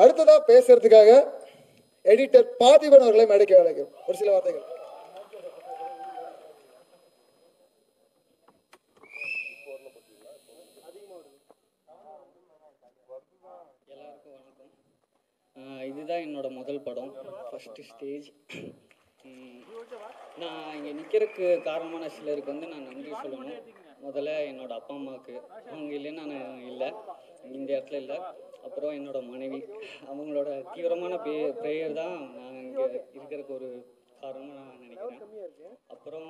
அடுத்ததா பேசுறதுக்காக எடிட்டர் பார்த்திபன் அவர்களை மேடைக்கு அழைக்கிறோம் ஒரு சில வார்த்தைகள் எல்லாருக்கும் வணக்கம் ஆஹ் இதுதான் என்னோட முதல் படம் ஃபஸ்ட்டு ஸ்டேஜ் நான் இங்கே நிற்கிறதுக்கு காரணமான சிலருக்கு வந்து நான் நன்றி சொல்லணும் முதல்ல என்னோட அப்பா அம்மாவுக்கு அவங்க இல்லைன்னா நான் இல்லை இந்த இடத்துல இல்லை அப்புறம் என்னோட மனைவி அவங்களோட தீவிரமான ப்ரே ப்ரேயர் தான் நான் இங்கே இருக்கிறதுக்கு ஒரு காரணமாக நான் நினைக்கிறேன் அப்புறம்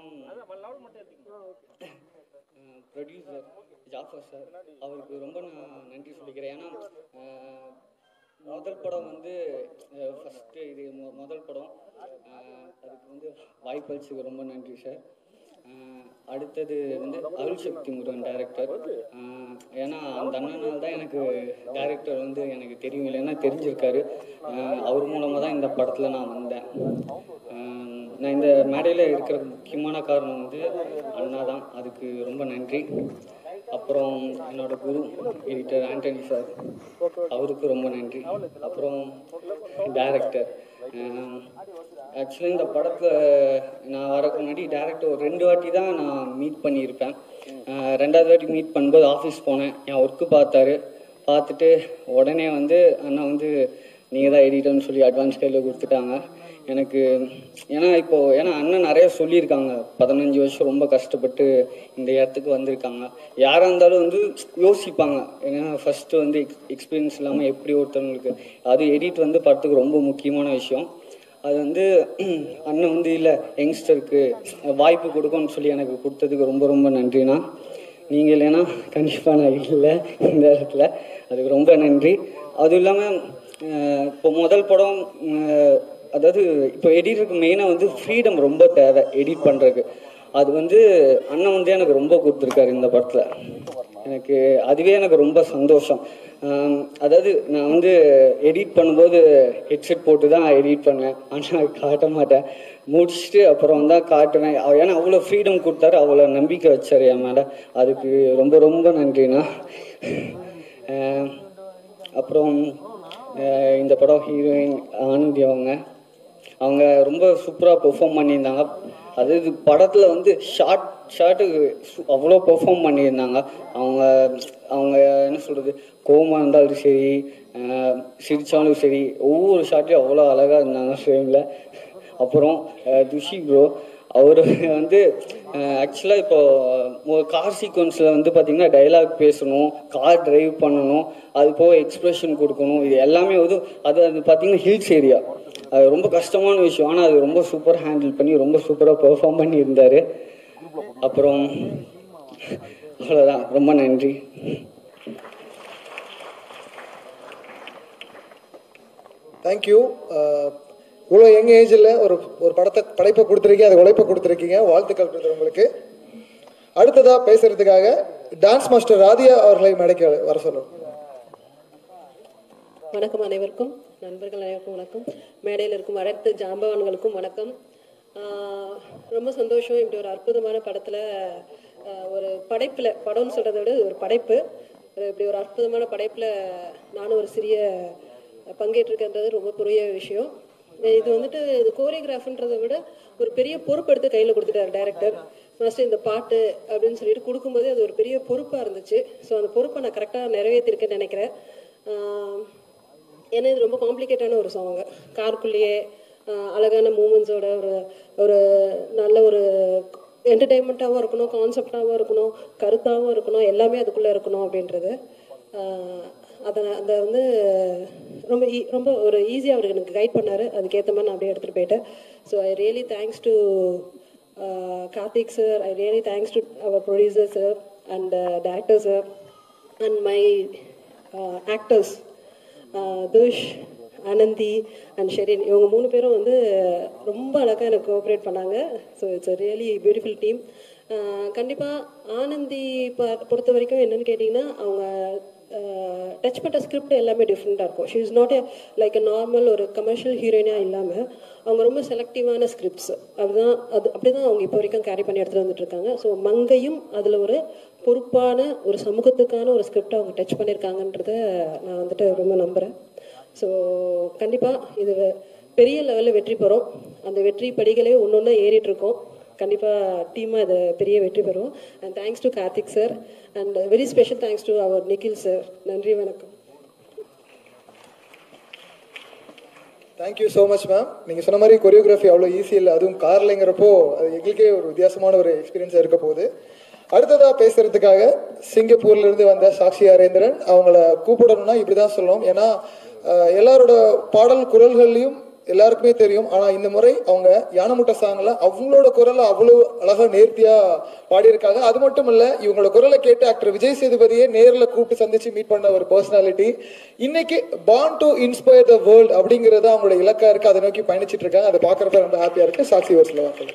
ப்ரொடியூசர் ஜாஃபர் சார் அவருக்கு ரொம்ப நான் நன்றி சொல்லிக்கிறேன் ஏன்னா அஹ், முதல் படம் வந்து ஃபஸ்ட்டு இது மொ- முதல் படம் அஹ், அதுக்கு வந்து வாய்ப்பளிச்சதுக்கு ரொம்ப நன்றி சார் அஹ், அடுத்தது வந்து அருள் சக்தி முருகன் டேரக்டர் ஏன்னா அந்த அண்ணனால் தான் எனக்கு டேரக்டர் வந்து எனக்கு தெரியும் இல்லைன்னா தெரிஞ்சிருக்காரு அஹ், அவர் மூலமாக தான் இந்த படத்தில் நான் வந்தேன் அஹ், நான் இந்த மேடையில் இருக்கிற முக்கியமான காரணம் வந்து அண்ணா தான் அதுக்கு ரொம்ப நன்றி அப்புறம் என்னோட குரு எடிட்டர் ஆண்டனி சார் அவருக்கு ரொம்ப நன்றி அப்புறம் டேரக்டர் ஆக்சுவலி இந்த படத்தில் நான் வரக்கு முன்னாடி டேரக்டர் ஒரு ரெண்டு வாட்டி தான் நான் மீட் பண்ணியிருப்பேன் அஹ் ரெண்டாவது வாட்டி மீட் பண்ணும்போது ஆஃபீஸ் போனேன் என் ஒர்க்கு பார்த்தாரு பார்த்துட்டு உடனே வந்து அண்ணா வந்து நீங்கள் தான் எடிட்டர்னு சொல்லி அட்வான்ஸ் கையில் கொடுத்துட்டாங்க எனக்கு ஏன்னா இப்போ ஏன்னா அண்ணன் நிறைய சொல்லியிருக்காங்க பதினஞ்சு வருஷம் ரொம்ப கஷ்டப்பட்டு இந்த இடத்துக்கு வந்திருக்காங்க யாராக இருந்தாலும் வந்து யோசிப்பாங்க ஏன்னா ஃபஸ்ட்டு வந்து எக்ஸ் எக்ஸ்பீரியன்ஸ் இல்லாமல் எப்படி ஒருத்தவங்களுக்கு அது எடிட் வந்து படத்துக்கு ரொம்ப முக்கியமான விஷயம் அது வந்து அண்ணன் வந்து இல்லை யங்ஸ்டருக்கு வாய்ப்பு கொடுக்கும்னு சொல்லி எனக்கு கொடுத்ததுக்கு ரொம்ப ரொம்ப நன்றிண்ணா நீங்கள் இல்லைன்னா கண்டிப்பாக நான் இல்லை இந்த இடத்துல அதுக்கு ரொம்ப நன்றி அதுவும் இல்லாமல் இப்போ முதல் படம் அஹ், அதாவது இப்போ எடிட்டருக்கு மெயினாக வந்து ஃப்ரீடம் ரொம்ப தேவை எடிட் பண்ணுறதுக்கு அது வந்து அண்ணன் வந்து எனக்கு ரொம்ப கொடுத்துருக்காரு இந்த படத்தில் எனக்கு அதுவே எனக்கு ரொம்ப சந்தோஷம் ஆம், அதாவது நான் வந்து எடிட் பண்ணும்போது ஹெட்செட் போட்டு தான் எடிட் பண்ணுவேன் ஆனால் காட்ட மாட்டேன் முடிச்சுட்டு அப்புறம் தான் காட்டுவேன் அவ- ஏன்னா அவ்வளோ ஃப்ரீடம் கொடுத்தாரு அவ்வளோ நம்பிக்கை வச்சார் என் மேலே அதுக்கு ரொம்ப ரொம்ப நன்றிண்ணா ஆஹ், அப்புறம் ஆஹ், இந்த படம் ஹீரோயின் ஆனந்தி அவங்க அவங்க ரொம்ப சூப்பராக பெர்ஃபார்ம் பண்ணியிருந்தாங்க அதாவது படத்தில் வந்து ஷார்ட் ஷார்ட்டு அவ்வளோ பெர்ஃபார்ம் பண்ணியிருந்தாங்க அவங்க அவங்க என்ன சொல்கிறது கோவமாக இருந்தாலும் சரி அஹ், சிரிச்சாலும் சரி ஒவ்வொரு ஷாட்லையும் அவ்வளோ அழகாக இருந்தாங்க ஃப்ரேமில் அப்புறம் அஹ், துஷி ப்ரோ அவர் வந்து ஆக்சுவலாக இப்போ கார் சீக்வன்ஸில் வந்து பார்த்தீங்கன்னா டைலாக் பேசணும் கார் டிரைவ் பண்ணணும் அது போக எக்ஸ்பிரஷன் கொடுக்கணும் இது எல்லாமே வந்து அது அது பார்த்தீங்கன்னா ஹில்ஸ் ஏரியா அது ரொம்ப கஷ்டமான விஷயம் ஆனால் அது ரொம்ப சூப்பராக ஹேண்டில் பண்ணி ரொம்ப சூப்பராக பெர்ஃபார்ம் பண்ணியிருந்தாரு அப்புறம் அவ்வளோதான் ரொம்ப நன்றி தேங்க்யூ இவ்வளோ யங் ஏஜில் ஒரு ஒரு படத்தை படைப்பை கொடுத்துருக்கீங்க அது உழைப்பை கொடுத்துருக்கீங்க வாழ்த்துக்கள் கொடுத்துரு உங்களுக்கு அடுத்ததா பேசுறதுக்காக டான்ஸ் மாஸ்டர் ராதியா அவர்களை மேடைக்கு வர சொல்லணும் வணக்கம் அனைவருக்கும் நண்பர்கள் அனைவருக்கும் வணக்கம் மேடையில் இருக்கும் அனைத்து ஜாம்பவான்களுக்கும் வணக்கம் ஆஹ் ரொம்ப சந்தோஷம் இப்படி ஒரு அற்புதமான படத்தில் ஒரு படைப்பில் படம்னு சொல்கிறத விட இது ஒரு படைப்பு ஒரு இப்படி ஒரு அற்புதமான படைப்பில் நானும் ஒரு சிறிய பங்கேற்றிருக்கின்றது ரொம்ப பெரிய விஷயம் இது வந்துட்டு இது கோரியோகிராஃப்ன்றதை விட ஒரு பெரிய பொறுப்பு எடுத்து கையில் கொடுத்துட்டாரு டைரக்டர் ஃபர்ஸ்ட் இந்த பாட்டு அப்படின்னு சொல்லிட்டு கொடுக்கும்போது அது ஒரு பெரிய பொறுப்பாக இருந்துச்சு ஸோ அந்த பொறுப்பை நான் கரெக்டாக நிறைவேற்றிருக்கேன்னு நினைக்கிறேன் ஆஹ் ஏன்னா இது ரொம்ப காம்ப்ளிகேட்டான ஒரு சாங் காருக்குள்ளேயே ஆஹ் அழகான மூமெண்ட்ஸோட ஒரு ஒரு நல்ல ஒரு என்டர்டெயின்மெண்ட்டாகவும் இருக்கணும் கான்செப்டாகவும் இருக்கணும் கருத்தாகவும் இருக்கணும் எல்லாமே அதுக்குள்ளே இருக்கணும் அப்படின்றது ஆஹ் அதை அதை வந்து ரொம்ப ஈ ரொம்ப ஒரு ஈஸியாக அவர் எனக்கு கைட் பண்ணார் அதுக்கேற்ற மாதிரி நான் அப்படியே எடுத்துகிட்டு போயிட்டேன் so I really thanks to Karthik sir I really thanks to our producer sir and director sir and my actors Dush Anandhi and Sherin இவங்க மூணு பேரும் வந்து ரொம்ப அழகாக எனக்கு கோஆப்ரேட் பண்ணாங்க so it's a really beautiful team கண்டிப்பாக ஆனந்தி ப பொறுத்த வரைக்கும் என்னன்னு கேட்டிங்கன்னா அவங்க டச் பண்ண ஸ்கிரிப்ட் எல்லாமே டிஃப்ரெண்ட்டாக இருக்கும் she is not like a normal ஒரு கமர்ஷியல் ஹீரோயினாக இல்லாமல் அவங்க ரொம்ப செலக்டிவான ஸ்கிரிப்ட்ஸ் அப்படிதான் அது அப்படி தான் அவங்க இப்போ வரைக்கும் கேரி பண்ணி எடுத்துகிட்டு வந்துட்டு இருக்காங்க ஸோ மங்கையும் அதில் ஒரு பொறுப்பான ஒரு சமூகத்துக்கான ஒரு ஸ்கிரிப்டை அவங்க டச் பண்ணியிருக்காங்கன்றத நான் வந்துட்டு ரொம்ப நம்புகிறேன் ஸோ கண்டிப்பாக இது பெரிய லெவலில் வெற்றி பெறும் அந்த வெற்றி படிகளே ஒன்று ஒன்று ஏறிட்டு இருக்கோம் கண்டிப்பாக டீமாக இதை பெரிய வெற்றி பெறுவோம் and thanks to Karthik sir and very special thanks to our Nikhil sir நன்றி வணக்கம் தேங்க்யூ ஸோ மச் மேம் நீங்கள் சொன்ன மாதிரி கொரியோகிராஃபி அவ்வளோ ஈஸி இல்லை அதுவும் கார்லைங்கிறப்போ அது எங்களுக்கே ஒரு வித்தியாசமான ஒரு எக்ஸ்பீரியன்ஸாக இருக்க போகுது அடுத்ததாக பேசுறதுக்காக சிங்கப்பூர்ல இருந்து வந்த சாக்ஷி ஹரேந்திரன் அவங்கள கூப்பிடணும்னா இப்படி தான் சொல்லணும் ஏன்னா அஹ், எல்லாரோட பாடல் குரல்கள்லையும் எல்லாருக்குமே தெரியும் ஆனால் இந்த முறை அவங்க யானமுட்ட சாங்கில் அவங்களோட குரலை அவ்வளோ அழகாக நேர்த்தியாக பாடியிருக்காங்க அது மட்டும் இல்லை இவங்களோட குரலை கேட்டு ஆக்டர் விஜய் சேதுபதியே நேரில் கூப்பிட்டு சந்திச்சு மீட் பண்ண ஒரு பர்சனாலிட்டி இன்னைக்கு born to inspire the world அப்படிங்கிறது அவங்களோட இலக்கா இருக்கு அதை நோக்கி பயணிச்சிட்டு இருக்காங்க அதை பார்க்கறப்ப ரொம்ப ஹாப்பியா இருக்கு சாக்சி வருஷம் வாக்கள்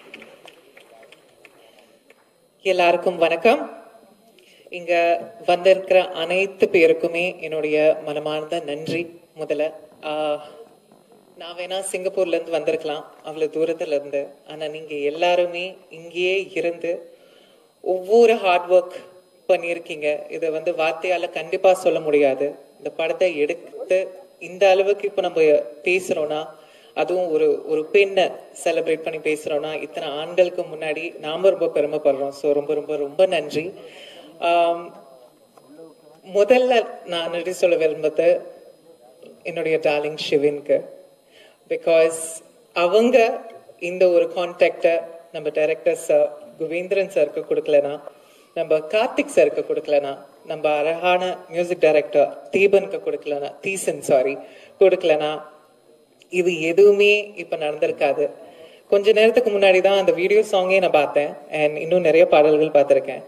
எல்லாருக்கும் வணக்கம் இங்க வந்திருக்கிற அனைத்து பேருக்குமே என்னுடைய மனமார்ந்த நன்றி முதல்ல ஆஹ், நான் வேணா சிங்கப்பூர்ல இருந்து வந்திருக்கலாம் அவ்வளவு தூரத்துல இருந்து ஆனா நீங்க எல்லாருமே இங்கேயே இருந்து ஒவ்வொரு ஹார்ட் ஒர்க் பண்ணியிருக்கீங்க இதை வந்து வார்த்தையால கண்டிப்பா சொல்ல முடியாது இந்த படத்தை எடுத்து இந்த அளவுக்கு இப்ப நம்ம பேசுறோம்னா அதுவும் ஒரு ஒரு பெண்ணை செலிப்ரேட் பண்ணி பேசுறோம்னா இத்தனை ஆண்களுக்கு முன்னாடி நாம ரொம்ப பெருமைப்படுறோம் ஸோ ரொம்ப ரொம்ப ரொம்ப நன்றி ஆம், முதல்ல நான் நன்றி சொல்ல விரும்புறது என்னுடைய டார்லிங் ஷிவின்க்கு பிகாஸ் அவங்க இந்த ஒரு கான்டாக்டை நம்ம டைரக்டர் சார் குவேந்திரன் சாருக்கு கொடுக்கலனா நம்ம கார்த்திக் சாருக்கு கொடுக்கலனா நம்ம அழகான மியூசிக் டைரக்டர் தீபனுக்கு கொடுக்கலனா தீசன் சாரி கொடுக்கலனா இது எதுவுமே இப்ப நடந்திருக்காது கொஞ்ச நேரத்துக்கு முன்னாடி தான் அந்த வீடியோ சாங்கே நான் பார்த்தேன் அண்ட் இன்னும் நிறைய பாடல்கள் பார்த்திருக்கேன்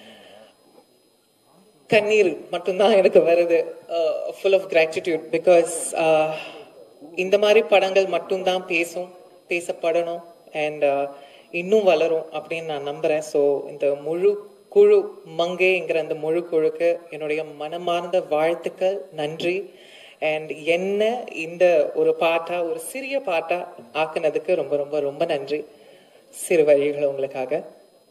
கண்ணீர் மட்டும்தான் எனக்கு வருது ஃபுல் ஆஃப் கிராட்டிடியூட் பிகாஸ் இந்த மாதிரி படங்கள் மட்டும்தான் பேசும் பேசப்படணும் அண்ட் இன்னும் வளரும் அப்படின்னு நான் நம்புறேன் ஸோ இந்த முழு குழு மங்கேங்கிற அந்த முழு குழுக்கு என்னுடைய மனமார்ந்த வாழ்த்துக்கள் நன்றி அண்ட் என்ன இந்த ஒரு பாட்டா ஒரு சிறிய பாட்டா ஆக்குனதுக்கு ரொம்ப ரொம்ப ரொம்ப நன்றி சிறு வழிகள் உங்களுக்காக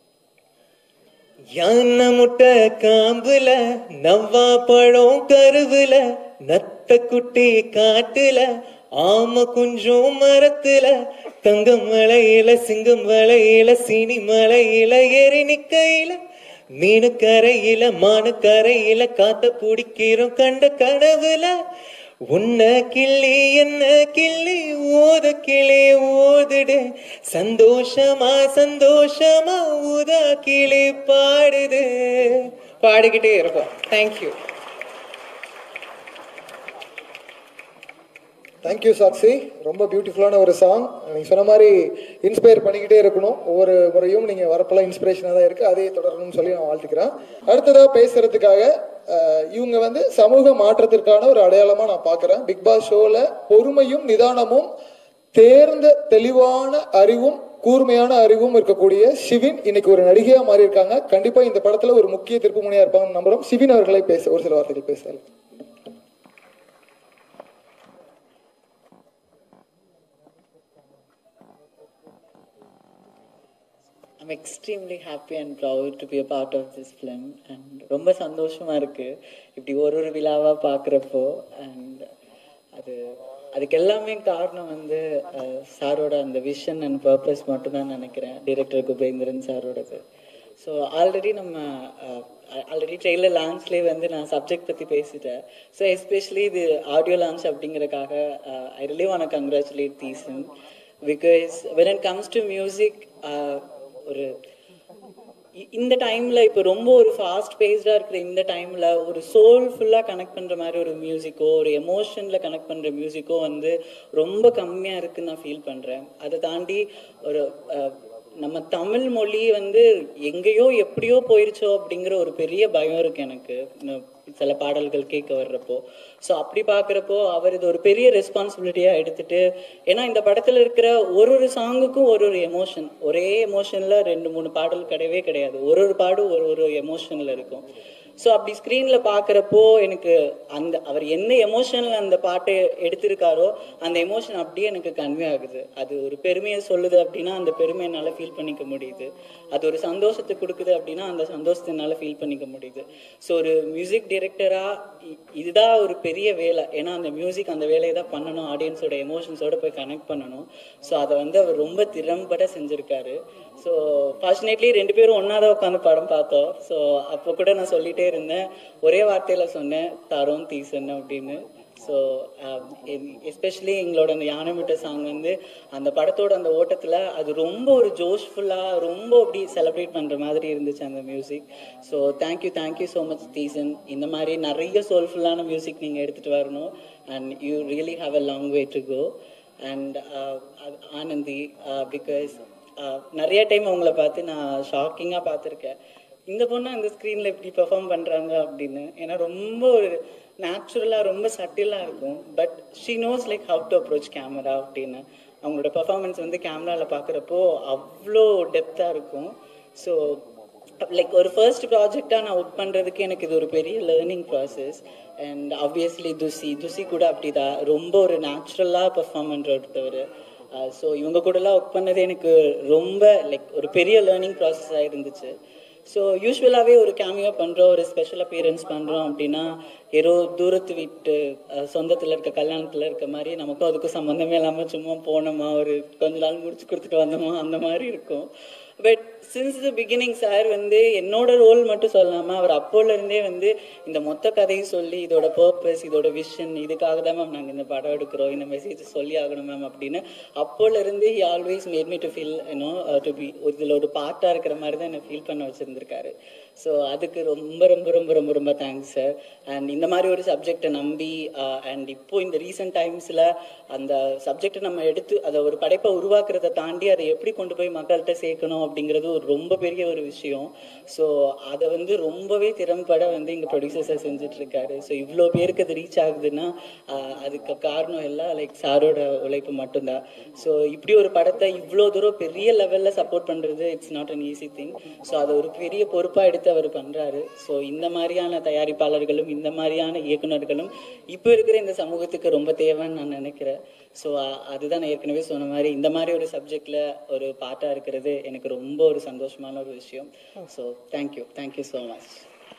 யானை முட்டை காம்புல நவ்வா பழம் கருவுல நத்த குட்டி காட்டுல ஆம குஞ்சும் மரத்துல தங்கம் மலையில சிங்கம் மலையில சீனி மலையில ஏறி நிக்கையில மீனு கரையில மானு கரையில காத்த பிடிக்கிறோம் கண்ட கனவுல உன்ன கிள்ளி என்ன கிள்ளி ஓத கிளி ஓதுடு சந்தோஷமா சந்தோஷமா ஊதா கிளி பாடுது பாடிக்கிட்டே இருப்போம் தேங்க்யூ தேங்க்யூ சாக்சி ரொம்ப பியூட்டிஃபுல்லான ஒரு சாங் நீங்கள் சொன்ன மாதிரி இன்ஸ்பயர் பண்ணிக்கிட்டே இருக்கணும் ஒவ்வொரு முறையும் நீங்கள் வரப்பெல்லாம் இன்ஸ்பிரேஷனாக தான் இருக்குது அதே தொடரணும்னு சொல்லி நான் வாழ்த்துக்கிறேன் அடுத்ததாக பேசுறதுக்காக அஹ், இவங்க வந்து சமூக மாற்றத்திற்கான ஒரு அடையாளமாக நான் பார்க்குறேன் பிக் பாஸ் ஷோவில் பொறுமையும் நிதானமும் தேர்ந்த தெளிவான அறிவும் கூர்மையான அறிவும் இருக்கக்கூடிய சிவின் இன்னைக்கு ஒரு நடிகையா மாறி இருக்காங்க கண்டிப்பா இந்த படத்துல ஒரு முக்கிய திருப்பு முனையா இருப்பாங்கன்னு நம்புறோம் சிவின் அவர்களை பேச ஒரு சில வார்த்தைகள் பேசலாம் I'm extremely happy and proud to be a part of this film and ரொம்ப சந்தோஷமா இருக்கு இப்படி ஒரு ஒரு விழாவா பார்க்குறப்போ அண்ட் அது அதுக்கு எல்லாமே காரணம் வந்து அஹ், சாரோட அந்த விஷன் அண்ட் பர்பஸ் மட்டும்தான் நினைக்கிறேன் டிரெக்டர் குபேந்திரன் சாரோடது ஸோ ஆல்ரெடி நம்ம ஆல்ரெடி ட்ரெயிலர் லான்ச்லேயே வந்து நான் சப்ஜெக்ட் பற்றி பேசிட்டேன் ஸோ எஸ்பெஷலி இது ஆடியோ லான்ச் அப்படிங்கறக்காக I really want congratulate Theesan because when it comes to music ஒரு இ- இந்த டைம்ல இப்போ ரொம்ப ஒரு ஃபாஸ்ட் பேஸ்டா இருக்கிற இந்த டைம்ல ஒரு சோல்ஃபுல்லா கனெக்ட் பண்ற மாதிரி ஒரு மியூசிக்கோ ஒரு எமோஷன்ல கனெக்ட் பண்ற மியூசிக்கோ வந்து ரொம்ப கம்மியா இருக்குன்னு நான் ஃபீல் பண்றேன் அதை தாண்டி ஒரு அஹ், நம்ம தமிழ் மொழி வந்து எங்கேயோ எப்படியோ போயிருச்சோ அப்படிங்கிற ஒரு பெரிய பயம் இருக்கு எனக்கு இந்த சில பாடல்கள் கேட்க வர்றப்போ ஸோ அப்படி பார்க்குறப்போ அவர் இது ஒரு பெரிய ரெஸ்பான்சிபிலிட்டியாக எடுத்துட்டு ஏன்னா இந்த படத்தில் இருக்கிற ஒரு ஒரு சாங்குக்கும் ஒரு ஒரு எமோஷன் ஒரே எமோஷனில் ரெண்டு மூணு பாடல் கிடையவே கிடையாது ஒரு ஒரு பாடும் ஒரு ஒரு எமோஷனில் இருக்கும் ஸோ அப்படி ஸ்க்ரீனில் பார்க்குறப்போ எனக்கு அந்த அவர் என்ன எமோஷனில் அந்த பாட்டை எடுத்திருக்காரோ அந்த எமோஷன் அப்படியே எனக்கு கன்வே ஆகுது அது ஒரு பெருமையை சொல்லுது அப்படின்னா அந்த பெருமையை என்னால் ஃபீல் பண்ணிக்க முடியுது அது ஒரு சந்தோஷத்தை கொடுக்குது அப்படின்னா அந்த சந்தோஷத்தை என்னால் ஃபீல் பண்ணிக்க முடியுது ஸோ ஒரு மியூசிக் டைரக்டராக இதுதான் ஒரு பெரிய வேலை ஏன்னா அந்த மியூசிக் அந்த வேலையை தான் பண்ணணும் ஆடியன்ஸோட எமோஷன்ஸோட போய் கனெக்ட் பண்ணணும் ஸோ அதை வந்து அவர் ரொம்ப திறம்பட செஞ்சுருக்காரு ஸோ ஃபார்ச்சுனேட்லி ரெண்டு பேரும் ஒன்றா தான் உட்காந்து படம் பார்த்தோம் ஸோ அப்போ கூட நான் சொல்லிட்டே இருந்தேன் ஒரே வார்த்தையில் சொன்னேன் தரோம் தீசன் அப்படின்னு ஸோ எஸ்பெஷலி எங்களோட அந்த யானமிட்ட சாங் வந்து அந்த படத்தோட அந்த ஓட்டத்தில் அது ரொம்ப ஒரு ஜோஷ்ஃபுல்லாக ரொம்ப அப்படி செலிப்ரேட் பண்ணுற மாதிரி இருந்துச்சு அந்த music so thank you thank you so much Theesan இந்த மாதிரி நிறைய சோல்ஃபுல்லான மியூசிக் நீங்கள் எடுத்துகிட்டு வரணும் and you really have a long way to go and Anandhi because நிறைய டைம் அவங்கள பார்த்து நான் ஷாக்கிங்காக பார்த்துருக்கேன் இந்த பொண்ணு அந்த ஸ்க்ரீனில் இப்படி பெர்ஃபார்ம் பண்ணுறாங்க அப்படின்னு ஏன்னா ரொம்ப ஒரு நேச்சுரலாக ரொம்ப சட்டிலாக இருக்கும் but she knows like how to approach camera அப்படின்னு அவங்களோட பெர்ஃபார்மன்ஸ் வந்து கேமராவில் பார்க்குறப்போ அவ்வளோ டெப்த்தாக இருக்கும் ஸோ லைக் ஒரு ஃபர்ஸ்ட் ப்ராஜெக்டாக நான் ஒர்க் பண்ணுறதுக்கு எனக்கு இது ஒரு பெரிய learning process and obviously Dushi Dushi கூட அப்படிதான் ரொம்ப ஒரு நேச்சுரலாக பெர்ஃபார்ம் பண்ணுற ஒருத்தவர் ஸோ இவங்க கூடலாம் ஒர்க் பண்ணது எனக்கு ரொம்ப லைக் ஒரு பெரிய லேர்னிங் ப்ராசஸாக இருந்துச்சு ஸோ யூஸ்வலாகவே ஒரு கேமியோ பண்ணுறோம் ஒரு ஸ்பெஷல் அப்பியரன்ஸ் பண்ணுறோம் அப்படின்னா ஏதோ தூரத்து வீட்டு சொந்தத்தில் இருக்க கல்யாணத்தில் இருக்க மாதிரி நமக்கும் அதுக்கும் சம்மந்தமே இல்லாமல் சும்மா போனோமா ஒரு கொஞ்ச நாள் முடிச்சு கொடுத்துட்டு வந்தோமா அந்த மாதிரி இருக்கும் but since the beginning sir வந்து என்னோட ரோல் மட்டும் சொல்லாமல் அவர் அப்போல இருந்தே வந்து இந்த மொத்த கதையும் சொல்லி இதோட பர்பஸ் இதோட விஷன் இதுக்காக தான் மேம் நாங்கள் இந்த படம் எடுக்கிறோம் இந்த மெசேஜ் சொல்லி ஆகணும் மேம் அப்படின்னு அப்போல இருந்து he always made me to feel you know to be இதில் ஒரு பார்ட்டாக இருக்கிற மாதிரி தான் என்னை ஃபீல் பண்ண வச்சுருந்துருக்காரு ஸோ அதுக்கு ரொம்ப ரொம்ப ரொம்ப ரொம்ப ரொம்ப தேங்க்ஸ் சார் அண்ட் இந்த மாதிரி ஒரு சப்ஜெக்டை நம்பி அண்ட் இப்போ இந்த ரீசெண்ட் டைம்ஸில் அந்த சப்ஜெக்டை நம்ம எடுத்து அதை ஒரு படைப்பை உருவாக்குறதை தாண்டி அதை எப்படி கொண்டு போய் மக்கள்கிட்ட சேர்க்கணும் அப்படிங்கிறது ஒரு ரொம்ப பெரிய ஒரு விஷயம் ஸோ அதை வந்து ரொம்பவே திறம்பட வந்து இங்கே ப்ரொடியூசர்ஸை செஞ்சுட்டு இருக்காரு ஸோ இவ்வளோ பேருக்கு அது ரீச் ஆகுதுன்னா ஆஹ் அதுக்கு காரணம் எல்லாம் லைக் சாரோட உழைப்பு மட்டும்தான் ஸோ இப்படி ஒரு படத்தை இவ்வளோ தூரம் பெரிய லெவலில் சப்போர்ட் பண்ணுறது it's not an easy thing so அதை ஒரு பெரிய பொறுப்பாக எடுத்து அவர் பண்ணுறாரு ஸோ இந்த மாதிரியான தயாரிப்பாளர்களும் இந்த மாதிரியான இயக்குனர்களும் இப்போ இருக்கிற இந்த சமூகத்துக்கு ரொம்ப தேவைன்னு நான் நினைக்கிறேன் ஸோ அதுதான் நான் ஏற்கனவே சொன்ன மாதிரி இந்த மாதிரி ஒரு சப்ஜெக்டில் ஒரு பாட்டாக இருக்கிறது எனக்கு ரொம்ப ஒரு சந்தோஷமான ஒரு விஷயம் so thank you thank you so much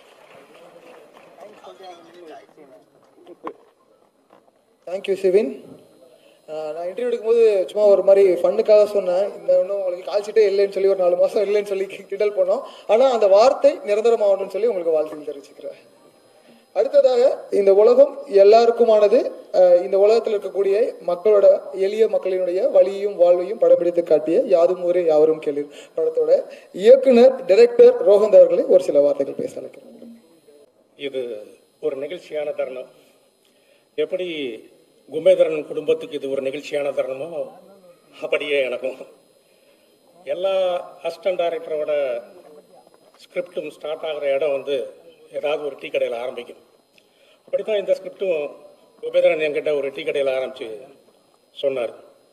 thank you Sivin ah நான் இன்டர்வியூ எடுக்கும்போது சும்மா ஒரு மாதிரி ஃபண்ணுக்காக சொன்னேன் இந்த ஒன்றும் உங்களுக்கு கால் சீட்டே இல்லைன்னு சொல்லி ஒரு நாலு மாதம் இல்லைன்னு சொல்லி கிண்டல் பண்ணோம் ஆனால் அந்த வார்த்தை நிரந்தரமாகணும்னு சொல்லி உங்களுக்கு வாழ்த்துக்கள் தெரிவிச்சுக்கிறேன் அடுத்ததாக இந்த உலகம் எல்லாருக்குமானது ஆஹ் இந்த உலகத்தில் இருக்கக்கூடிய மக்களோட எளிய மக்களினுடைய வலியையும் வாழ்வையும் படம் பிடித்து காட்டிய யாதும் ஊரே யாவரும் கேள்வி படத்தோட இயக்குனர் டைரக்டர் ரோஹந்த் அவர்களை ஒரு சில வார்த்தைகள் பேச அழைக்கிறேன் இது ஒரு நிகழ்ச்சியான தருணம் எப்படி குமேதரன் குடும்பத்துக்கு இது ஒரு நிகழ்ச்சியான தருணமோ அப்படியே எனக்கும் எல்லா அசிஸ்டன்ட் டைரக்டரோட ஸ்கிரிப்டும் ஸ்டார்ட் ஆகிற இடம் வந்து ஏதாவது ஒரு டீ கடையில் ஆரம்பிக்கும் அப்படி தான் இந்த ஸ்கிரிப்டும் குபேந்திரன் என்கிட்ட ஒரு டீ கடையில் ஆரம்பித்து சொன்னார்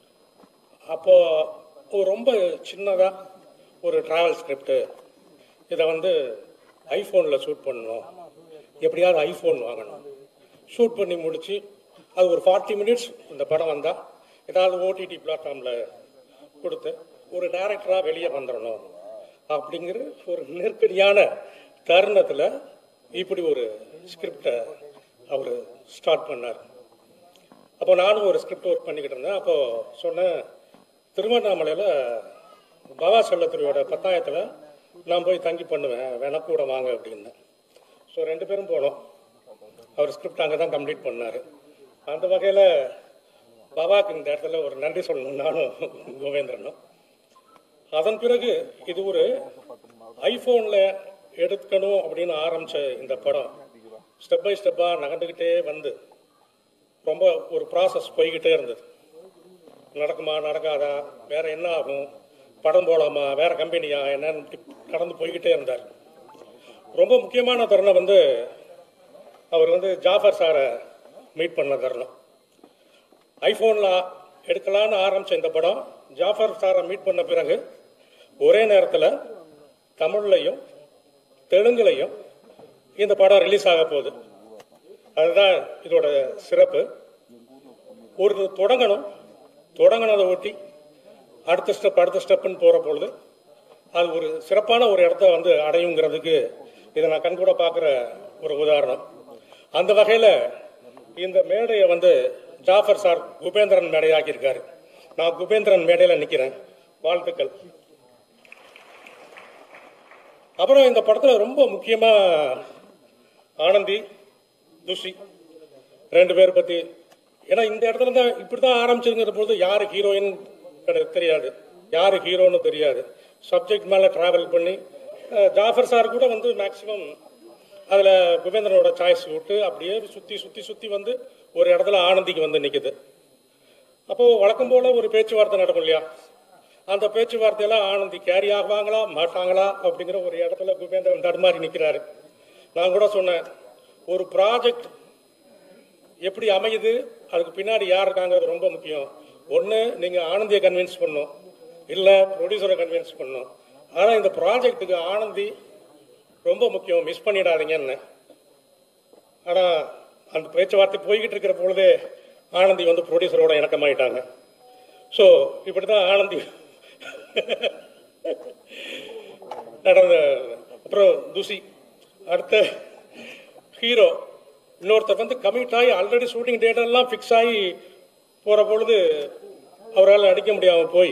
அப்போது ரொம்ப சின்னதாக ஒரு ட்ராவல் ஸ்கிரிப்டு இதை வந்து ஐஃபோனில் ஷூட் பண்ணணும் எப்படியாவது ஐஃபோன் வாங்கணும் ஷூட் பண்ணி முடித்து அது ஒரு ஃபார்ட்டி மினிட்ஸ் இந்த படம் வந்தால் ஏதாவது ஓடிடி பிளாட்ஃபார்மில் கொடுத்து ஒரு டைரக்டராக வெளியே வந்துடணும் அப்படிங்கிற ஒரு நெருக்கடியான தருணத்தில் இப்படி ஒரு ஸ்கிரிப்டை அவர் ஸ்டார்ட் பண்ணார் அப்போ நானும் ஒரு ஸ்கிரிப்ட் ஒர்க் பண்ணிக்கிட்டு இருந்தேன் அப்போது சொன்னேன் திருவண்ணாமலையில் பவா செல்லத்துறையோட பத்தாயத்தில் நான் போய் தங்கி பண்ணுவேன் வேணா கூட வாங்க அப்படின்னு ஸோ ரெண்டு பேரும் போனோம் அவர் ஸ்கிரிப்ட் அங்கே தான் கம்ப்ளீட் பண்ணார் அந்த வகையில் பவாக்கு இந்த இடத்துல ஒரு நன்றி சொல்லணும் நானும் கோவேந்திரனும் அதன் பிறகு இது ஒரு ஐஃபோனில் எடுக்கணும் அப்படின்னு ஆரம்பித்த இந்த படம் ஸ்டெப் பை ஸ்டெப்பாக நகர்ந்துக்கிட்டே வந்து ரொம்ப ஒரு ப்ராசஸ் போய்கிட்டே இருந்தது நடக்குமா நடக்காதா வேற என்ன ஆகும் படம் போலாமா வேற கம்பெனியா என்னன்னு இப்படி கடந்து போய்கிட்டே இருந்தார் ரொம்ப முக்கியமான தருணம் வந்து அவர் வந்து ஜாஃபர் சாரை மீட் பண்ண தருணம் ஐஃபோனில் எடுக்கலான்னு ஆரம்பித்த இந்த படம் ஜாஃபர் சாரை மீட் பண்ண பிறகு ஒரே நேரத்தில் தமிழ்லையும் தெலுங்குலையும் இந்த படம் ரிலீஸ் ஆக போகுது அதுதான் இதோட சிறப்பு ஒரு தொடங்கணும் தொடங்கினதை ஒட்டி அடுத்த ஸ்டெப் அடுத்த ஸ்டெப்புன்னு போகிற பொழுது அது ஒரு சிறப்பான ஒரு இடத்த வந்து அடையுங்கிறதுக்கு இதை நான் கண்கூட பார்க்குற ஒரு உதாரணம் அந்த வகையில் இந்த மேடையை வந்து ஜாஃபர் சார் குபேந்திரன் மேடையாக்கியிருக்காரு நான் குபேந்திரன் மேடையில் நிற்கிறேன் வாழ்த்துக்கள் அப்புறம் இந்த படத்தில் ரொம்ப முக்கியமாக ஆனந்தி துஷி ரெண்டு பேர் பற்றி ஏன்னா இந்த இடத்துல தான் இப்படி தான் ஆரம்பிச்சிருங்கிற பொழுது யார் ஹீரோயின் தெரியாது யார் ஹீரோன்னு தெரியாது சப்ஜெக்ட் மேலே ட்ராவல் பண்ணி அஹ், ஜாஃபர் சார் கூட வந்து மேக்ஸிமம் அதில் குபேந்திரனோட சாய்ஸ் விட்டு அப்படியே சுற்றி சுற்றி சுற்றி வந்து ஒரு இடத்துல ஆனந்திக்கு வந்து நிற்குது அப்போது வழக்கம் போல ஒரு பேச்சுவார்த்தை நடக்கும் இல்லையா அந்த பேச்சுவார்த்தையெல்லாம் ஆனந்தி கேரி ஆகுவாங்களா மாட்டாங்களா அப்படிங்கிற ஒரு இடத்துல குபேந்திரன் தடுமாறி நிற்கிறாரு நான் கூட சொன்னேன் ஒரு ப்ராஜெக்ட் எப்படி அமையுது அதுக்கு பின்னாடி யார் இருக்காங்கிறது ரொம்ப முக்கியம் ஒன்று நீங்கள் ஆனந்தியை கன்வின்ஸ் பண்ணும் இல்லை ப்ரொடியூசரை கன்வின்ஸ் பண்ணும் ஆனால் இந்த ப்ராஜெக்ட்டுக்கு ஆனந்தி ரொம்ப முக்கியம் மிஸ் பண்ணிடாதீங்கன்னு ஆனால் அந்த பேச்சுவார்த்தை போய்கிட்டு இருக்கிற பொழுதே ஆனந்தி வந்து ப்ரொடியூசரோட இணக்கமாயிட்டாங்க ஸோ இப்படி தான் ஆனந்தி நடந்த அப்புறம் துசி அடுத்த ஹீரோ இன்னொருத்தர் வந்து கமிட் ஆகி ஆல்ரெடி ஷூட்டிங் டேட் எல்லாம் ஃபிக்ஸ் ஆகி போகிற பொழுது அவரால் நடிக்க முடியாமல் போய்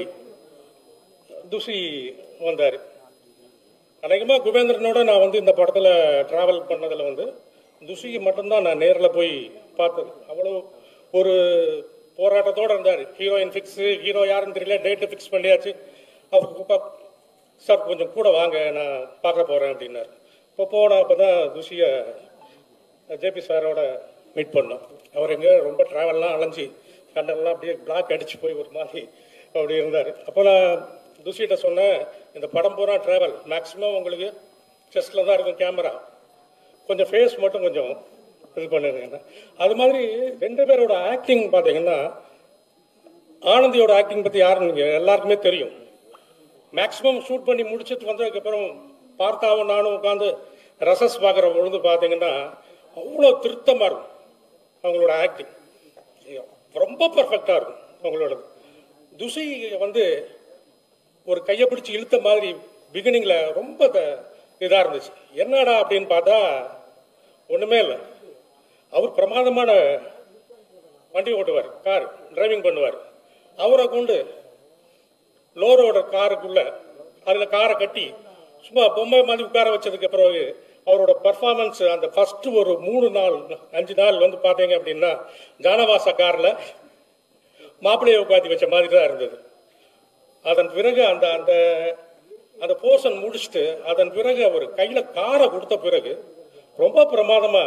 துசி வந்தார் அநேகமாக குபேந்திரனோட நான் வந்து இந்த படத்தில் ட்ராவல் பண்ணதில் வந்து துசிக்கு மட்டும்தான் நான் நேரில் போய் பார்த்தது அவ்வளோ ஒரு போராட்டத்தோடு இருந்தார் ஹீரோயின் ஃபிக்ஸு ஹீரோ யாருன்னு தெரியல டேட்டு ஃபிக்ஸ் பண்ணியாச்சு அவர் சார் கொஞ்சம் கூட வாங்க நான் பார்க்க போகிறேன் அப்படின்னார் இப்போ போன அப்போ தான் துஷியை ஜேபி சாரோட மீட் பண்ணோம் அவர் எங்கே ரொம்ப ட்ராவல்லாம் அலைஞ்சி கண்ணெல்லாம் அப்படியே பிளாக் அடிச்சு போய் ஒரு மாதிரி அப்படி இருந்தார் அப்போ நான் துஷிகிட்ட சொன்னேன் இந்த படம் பூரா ட்ராவல் மேக்ஸிமம் உங்களுக்கு செஸ்டில் தான் இருக்கும் கேமரா கொஞ்சம் ஃபேஸ் மட்டும் கொஞ்சம் இது பண்ணுங்க அது மாதிரி ரெண்டு பேரோட ஆக்டிங் பார்த்தீங்கன்னா ஆனந்தியோட ஆக்டிங் பற்றி யாருன்னு நீங்கள் எல்லாருக்குமே தெரியும் மேக்ஸிமம் ஷூட் பண்ணி முடிச்சிட்டு வந்ததுக்கப்புறம் பார்த்தாவும் நானும் உட்காந்து ரசஸ் பார்க்குற பொழுது பார்த்தீங்கன்னா அவ்வளோ திருத்தமாக இருக்கும் அவங்களோட ஆக்டிங் ரொம்ப பர்ஃபெக்டாக இருக்கும் அவங்களோட துசி வந்து ஒரு கையை பிடிச்சி இழுத்த மாதிரி பிகினிங்கில் ரொம்ப இதாக இருந்துச்சு என்னடா அப்படின்னு பார்த்தா ஒன்றுமே இல்லை அவர் பிரமாதமான வண்டி ஓட்டுவார் கார் டிரைவிங் பண்ணுவார் அவரை கொண்டு லோரோட காருக்குள்ள அதில் காரை கட்டி சும்மா பொம்மை மாதிரி உட்கார வச்சதுக்கு பிறகு அவரோட பர்ஃபார்மன்ஸ் அந்த ஃபர்ஸ்ட் ஒரு மூணு நாள் அஞ்சு நாள் வந்து பார்த்தீங்க அப்படின்னா ஜானவாச காரில் மாப்பிள்ளையை உட்காந்து வச்ச மாதிரி தான் இருந்தது அதன் பிறகு அந்த அந்த அந்த போர்ஷன் முடிச்சுட்டு அதன் பிறகு அவர் கையில் காரை கொடுத்த பிறகு ரொம்ப பிரமாதமா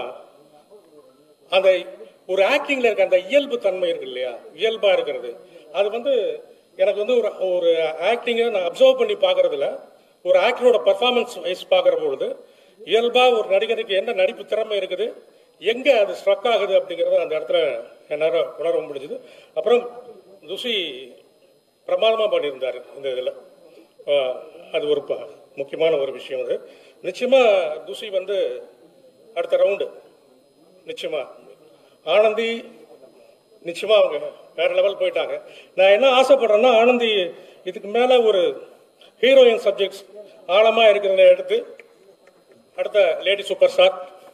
அந்த ஒரு ஆக்டிங்ல இருக்க அந்த இயல்பு தன்மை இருக்கு இல்லையா இயல்பா இருக்கிறது அது வந்து எனக்கு வந்து ஒரு ஒரு ஆக்டிங்கை நான் அப்சர்வ் பண்ணி பார்க்கறதுல ஒரு ஆக்டரோட பர்ஃபார்மன்ஸ் வைஸ் பார்க்குற பொழுது இயல்பா ஒரு நடிகருக்கு என்ன நடிப்பு திறமை இருக்குது எங்க அது ஸ்ட்ரக் ஆகுது அப்படிங்கறத அந்த இடத்துல என்னால் உணர முடிஞ்சுது அப்புறம் துஷி பிரமாதமாக பண்ணியிருந்தார் இந்த இதில் அது ஒரு ப- முக்கியமான ஒரு விஷயம் அது நிச்சயமா துஷி வந்து அடுத்த ரவுண்டு நிச்சயமா ஆனந்தி நிச்சயமா அவங்க வேற லெவல் போயிட்டாங்க நான் என்ன ஆசைப்படுறேன்னா ஆனந்தி இதுக்கு மேல ஒரு ஹீரோயின் சப்ஜெக்ட்ஸ் ஆழமா இருக்கிறத எடுத்து அடுத்த லேடி சூப்பர் ஸ்டார்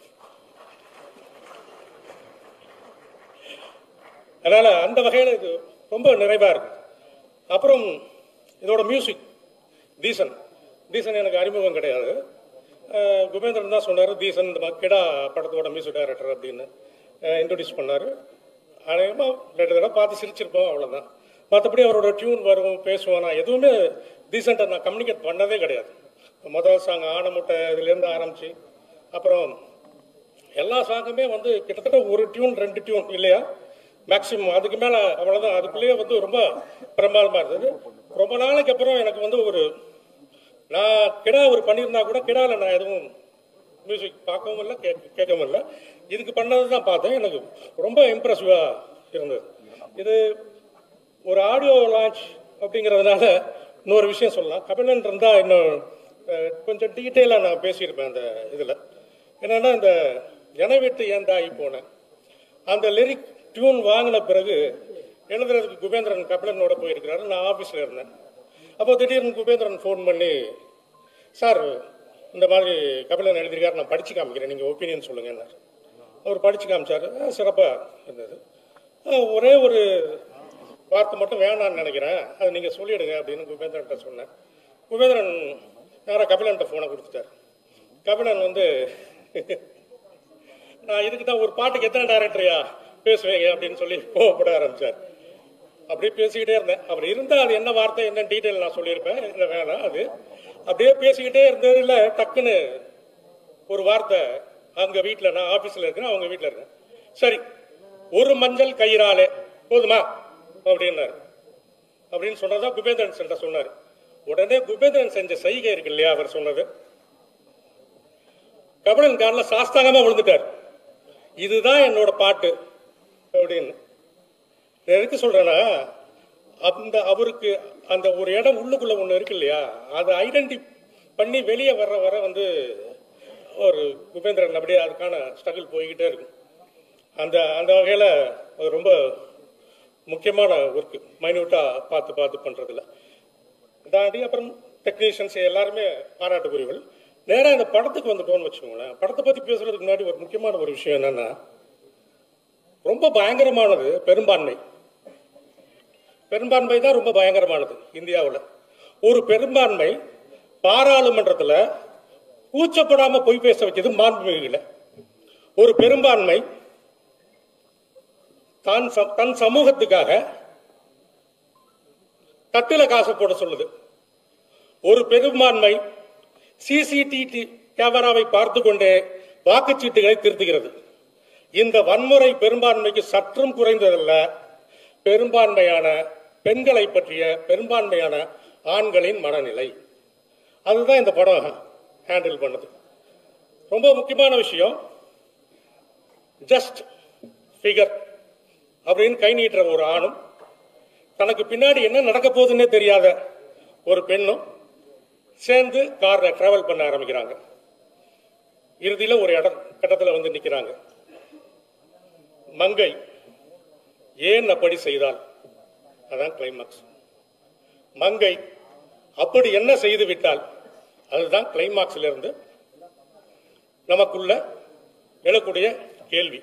அதனால அந்த வகையில் இது ரொம்ப நிறைவா இருக்கு அப்புறம் இதோட மியூசிக் தீசன் தீசன் எனக்கு அறிமுகம் கிடையாது அஹ் குபேந்திரன் தான் சொன்னார் தீசன் இந்த மக்கடா படத்தோட மியூசிக் டைரக்டர் அப்படின்னு இன்ட்ரடியூஸ் பண்ணார் அநேகமாக ரெண்டு தடவை பார்த்து சிரிச்சிருப்போம் அவ்வளோதான் மற்றபடி அவரோட டியூன் வரும் பேசுவோம் நான் எதுவுமே டீசெண்டாக நான் கம்யூனிகேட் பண்ணதே கிடையாது முதல் சாங் ஆனமுட்டை இதுலேருந்து ஆரம்பிச்சு அப்புறம் எல்லா சாங்குமே வந்து கிட்டத்தட்ட ஒரு டியூன் ரெண்டு டியூன் இல்லையா மேக்ஸிமம் அதுக்கு மேலே அவ்வளோதான் அதுக்குள்ளேயே வந்து ரொம்ப பிரமாதமாக இருந்தது ரொம்ப நாளைக்கு அப்புறம் எனக்கு வந்து ஒரு நான் கிடா ஒரு பண்ணியிருந்தா கூட கிடாவில் நான் எதுவும் மியூசிக் பார்க்கவும் இல்லை கேட்க கேட்கவும் இல்லை இதுக்கு பண்ணது தான் பார்த்தேன் எனக்கு ரொம்ப இம்ப்ரெசிவாக இருந்தது இது ஒரு ஆடியோ லான்ச் அப்படிங்கிறதுனால இன்னொரு விஷயம் சொல்லலாம் கபிலன் இருந்தால் இன்னும் அஹ், கொஞ்சம் டீட்டெயிலாக நான் பேசியிருப்பேன் அந்த இதில் என்னன்னா இந்த என விட்டு ஏன் தாய் போனேன் அந்த லிரிக் டியூன் வாங்கின பிறகு எழுதுறதுக்கு குபேந்திரன் கபிலனோட போயிருக்கிறாரு நான் ஆஃபீஸில் இருந்தேன் அப்போ திடீர்னு குபேந்திரன் ஃபோன் பண்ணி சார் இந்த மாதிரி கபிலன் எழுதியிருக்காரு நான் படிச்சு காமிக்கிறேன் நீங்கள் ஒப்பீனியன் சொல்லுங்கன்னார் அவர் படிச்சு காமிச்சாரு சிறப்பாக இருந்தது அஹ் ஒரே ஒரு வார்த்தை மட்டும் வேணாம்னு நினைக்கிறேன் அதை நீங்கள் சொல்லிடுங்க அப்படின்னு குபேந்திரன்ட்ட சொன்னேன் குபேந்திரன் நேராக கபிலன்ட்ட ஃபோனை கொடுத்துட்டார் கபிலன் வந்து நான் இதுக்கு தான் ஒரு பாட்டுக்கு எத்தனை டேரக்டரையா பேசுவீங்க அப்படின்னு சொல்லி கோவப்பட ஆரம்பிச்சார் அப்படியே பேசிக்கிட்டே இருந்தேன் அவர் இருந்தால் அது என்ன வார்த்தை என்ன டீட்டெயில் நான் சொல்லியிருப்பேன் இல்லை வேணாம் அது அப்படியே பேசிக்கிட்டே இருந்ததுல டக்குன்னு ஒரு வார்த்தை அவங்க வீட்டில் நான் ஆஃபீஸில் இருக்கேன் அவங்க வீட்டில் இருக்கேன் சரி ஒரு மஞ்சள் கயிறாலே போதுமா அப்படின்னாரு அப்படின்னு சொன்னதா குபேந்திரன் சென்ற சொன்னார் உடனே குபேந்திரன் செஞ்ச செய்கை இருக்கு இல்லையா அவர் சொன்னது கபிலன் காலில் சாஸ்தாங்கமா விழுந்துட்டார் இதுதான் என்னோட பாட்டு அப்படின்னு நான் எதுக்கு சொல்றேன்னா அந்த அவருக்கு அந்த ஒரு இடம் உள்ளுக்குள்ள ஒண்ணு இருக்கு இல்லையா அதை ஐடென்டி பண்ணி வெளியே வர்ற வர வந்து ஒரு குபேந்திரன் அப்படியே அதுக்கான ஸ்ட்ரகிள் போய்கிட்டே இருக்கும் அந்த அந்த வகையில் அது ரொம்ப முக்கியமான ஒர்க்கு மைன்யூட்டாக பார்த்து பார்த்து பண்ணுறதுல தாண்டி அப்புறம் டெக்னீஷியன்ஸ் எல்லாருமே பாராட்டுக்குரியவர்கள் நேராக இந்த படத்துக்கு வந்துட்டோம்னு வச்சுக்கோங்களேன் படத்தை பற்றி பேசுறதுக்கு முன்னாடி ஒரு முக்கியமான ஒரு விஷயம் என்னன்னா ரொம்ப பயங்கரமானது பெரும்பான்மை பெரும்பான்மை தான் ரொம்ப பயங்கரமானது இந்தியாவில் ஒரு பெரும்பான்மை பாராளுமன்றத்தில் கூச்சப்படாம பொய் பேச வைக்கிறது மாண்புமிகுல ஒரு பெரும்பான்மை தான் ச- தன் சமூகத்துக்காக தட்டுல காசு போட சொல்லுது ஒரு பெரும்பான்மை சிசிடிவி கேமராவை பார்த்து கொண்டே வாக்குச்சீட்டுகளை திருத்துகிறது இந்த வன்முறை பெரும்பான்மைக்கு சற்றும் குறைந்ததல்ல பெரும்பான்மையான பெண்களை பற்றிய பெரும்பான்மையான ஆண்களின் மனநிலை அதுதான் இந்த படம் ஹேண்டில் பண்ணுது ரொம்ப முக்கியமான விஷயம் ஜஸ்ட் ஃபிகர் அப்படின்னு கை நீட்டுற ஒரு ஆணும் தனக்கு பின்னாடி என்ன நடக்க போகுதுன்னே தெரியாத ஒரு பெண்ணும் சேர்ந்து கார்ல டிராவல் பண்ண ஆரம்பிக்கிறாங்க இறுதியில ஒரு இடம் கட்டத்துல வந்து நிக்கிறாங்க மங்கை ஏன் அப்படி செய்தால் அதான் கிளைமாக்ஸ் மங்கை அப்படி என்ன செய்து விட்டால் அதுதான் கிளைமாக்ஸ்ல இருந்து நமக்குள்ள எழக்கூடிய கேள்வி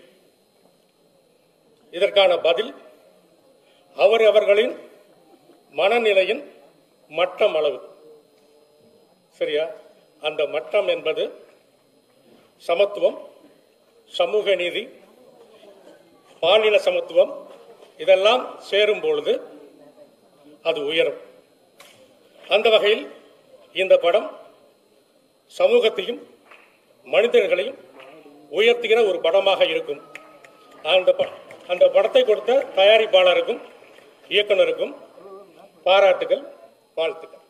இதற்கான பதில் அவர் அவர்களின் மனநிலையின் மட்டம் அளவு சரியா அந்த மட்டம் என்பது சமத்துவம் சமூக நீதி பாலின சமத்துவம் இதெல்லாம் சேரும் பொழுது அது உயரும் அந்த வகையில் இந்த படம் சமூகத்தையும் மனிதர்களையும் உயர்த்துகிற ஒரு படமாக இருக்கும் அந்த ப- அந்த படத்தை கொடுத்த தயாரிப்பாளருக்கும் இயக்குனருக்கும் பாராட்டுகள் வாழ்த்துக்கள்